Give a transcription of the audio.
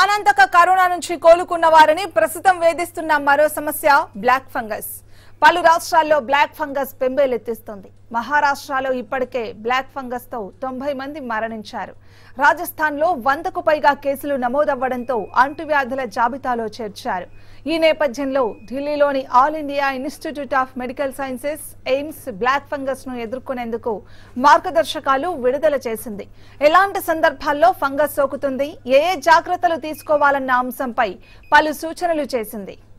ప్రాణాంతక కరోనా నుంచి కోలుకున్న వారిని ప్రస్తుతం వేధిస్తున్న మరో సమస్య బ్లాక్ ఫంగస్ పలు రాష్ట్రాల్లో బ్లాక్ ఫంగస్ పెంబేలెత్తిస్తుంది మహారాష్ట్రలో ఇప్పటికే బ్లాక్ ఫంగస్ తో తొంభై మంది మరణించారు రాజస్థాన్ లో వందకు పైగా కేసులు నమోదవ్వడంతో అంటువ్యాధుల జాబితాలో చేర్చారు ఈ నేపథ్యంలో ఢిల్లీలోని All India Institute of Medical Sciences AIIMS black fungus ను ఎదుర్కొనేందుకు మార్గదర్శకాలు విడుదల చేసింది ఎలాంటి సందర్భాల్లో ఫంగస్ సోకుతుంది ఏ ఏ జాగ్రత్తలు తీసుకోవాలన్న అంశంపై పలు సూచనలు చేసింది